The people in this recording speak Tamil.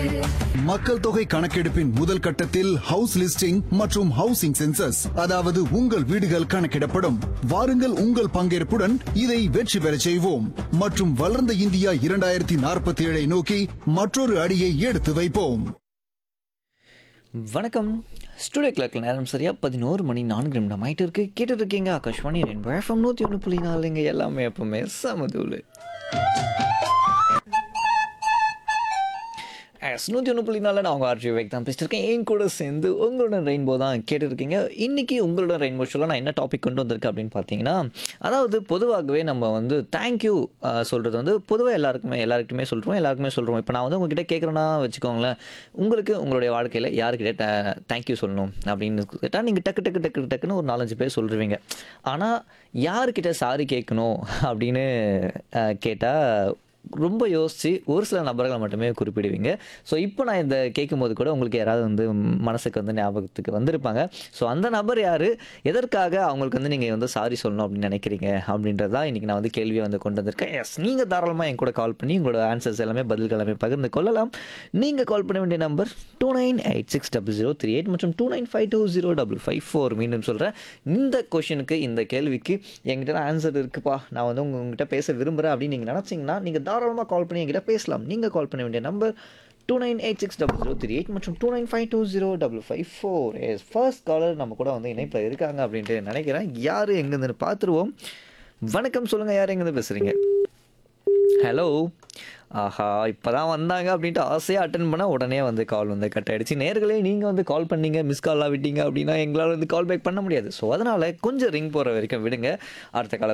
மக்கள் தொகை கணக்கெடுப்பின் முதல் கட்டத்தில் ஹவுஸ் லிஸ்டிங் மற்றும் ஹவுசிங் சென்சஸ் அதாவது உங்கள் வீடுகள் கணக்கிடப்படும் வாருங்கள் உங்கள் பங்கேற்புடன் இதை வெற்றி பெறச் செய்வோம் மற்றும் வளர்ந்த இந்தியா இரண்டாயிரத்தி நாற்பத்தி ஏழை நோக்கி மற்றொரு அடியை எடுத்து வைப்போம் வணக்கம் ஸ்டுடியோ கிளர்க்கில் நேரம் சரியா பதினோரு மணி நான்கு நிமிடம் ஆயிட்டு இருக்கு கேட்டுட்டு இருக்கீங்க ஆகாஷ்வாணி ரெண்டு எஃப்எம் நூற்றி ஒன்று புள்ளி நாலுங்க எல்லாமே எப்பவுமே சமதூள் எஸ் நூற்றி ஒன்று புள்ளி நாலில் நான் உங்கள் ஆர்ஜி வேக் தான் பேசிட்டு இருக்கேன் என் கூட சேர்ந்து உங்களோட ரெயின்போ தான் கேட்டுருக்கீங்க இன்றைக்கி உங்களோட ரெயின்போ ஷோவில் நான் என்ன டாபிக் கொண்டு வந்திருக்கேன் அப்படின்னு பார்த்தீங்கன்னா அதாவது பொதுவாகவே நம்ம வந்து தேங்க்யூ சொல்கிறது வந்து பொதுவாக எல்லாருக்குமே எல்லாருக்குமே சொல்கிறோம் எல்லாருக்குமே சொல்கிறோம் இப்போ நான் வந்து உங்ககிட்ட கேட்குறேன்னா வச்சுக்கோங்களேன் உங்களுக்கு உங்களுடைய வாழ்க்கையில் யாருக்கிட்ட தேங்க்யூ சொல்லணும் அப்படின்னு கேட்டால் நீங்கள் டக்கு டக்கு டக்கு டக்குன்னு ஒரு நாலஞ்சு பேர் சொல்லிடுவீங்க ஆனால் யாருக்கிட்ட சாரி கேட்கணும் அப்படின்னு கேட்டால் ரொம்ப யோசித்து ஒரு சில நபர்களை மட்டுமே குறிப்பிடுவீங்க ஸோ இப்போ நான் இந்த கேட்கும்போது கூட உங்களுக்கு யாராவது வந்து மனசுக்கு வந்து ஞாபகத்துக்கு வந்திருப்பாங்க ஸோ அந்த நபர் யார் எதற்காக அவங்களுக்கு வந்து நீங்கள் வந்து சாரி சொல்லணும் அப்படின்னு நினைக்கிறீங்க அப்படின்றது தான் இன்றைக்கி நான் வந்து கேள்வியை வந்து கொண்டு வந்திருக்கேன் எஸ் நீங்கள் தாராளமாக என் கூட கால் பண்ணி உங்களோட ஆன்சர்ஸ் எல்லாமே பதில்கள் எல்லாமே பகிர்ந்து கொள்ளலாம் நீங்கள் கால் பண்ண வேண்டிய number two nine eight six double zero three eight மற்றும் two nine five two zero double five four மீண்டும் சொல்கிறேன் இந்த கொஷனுக்கு இந்த கேள்விக்கு என்கிட்ட ஆன்சர் இருக்குப்பா நான் வந்து உங்ககிட்ட பேச விரும்புகிறேன் அப்படின்னு நீங்கள் நினச்சிங்கன்னா நீங்கள் தாராளமாக கால் பண்ணி என்கிட்ட பேசலாம் நீங்கள் கால் பண்ண வேண்டிய number two nine eight six double zero three eight மற்றும் two nine five two zero double five four yes first caller நம்ம கூட வந்து இணைப்பில் இருக்காங்க அப்படின்ட்டு நினைக்கிறேன் யார் எங்கேருந்து பார்த்துருவோம் வணக்கம் சொல்லுங்கள் யார் எங்கேருந்து பேசுகிறீங்க ஹலோ ஆஹா இப்போ தான் வந்தாங்க அப்படின்ட்டு ஆசையாக அட்டன் பண்ணால் உடனே வந்து கால் வந்து கட் ஆகிடுச்சு நேர்களே நீங்கள் வந்து கால் பண்ணீங்க மிஸ் காலாக விட்டீங்க அப்படின்னா எங்களால் வந்து கால் பேக் பண்ண முடியாது ஸோ அதனால் கொஞ்சம் ரிங் போகிற வரைக்கும் விடுங்க அடுத்த காலர்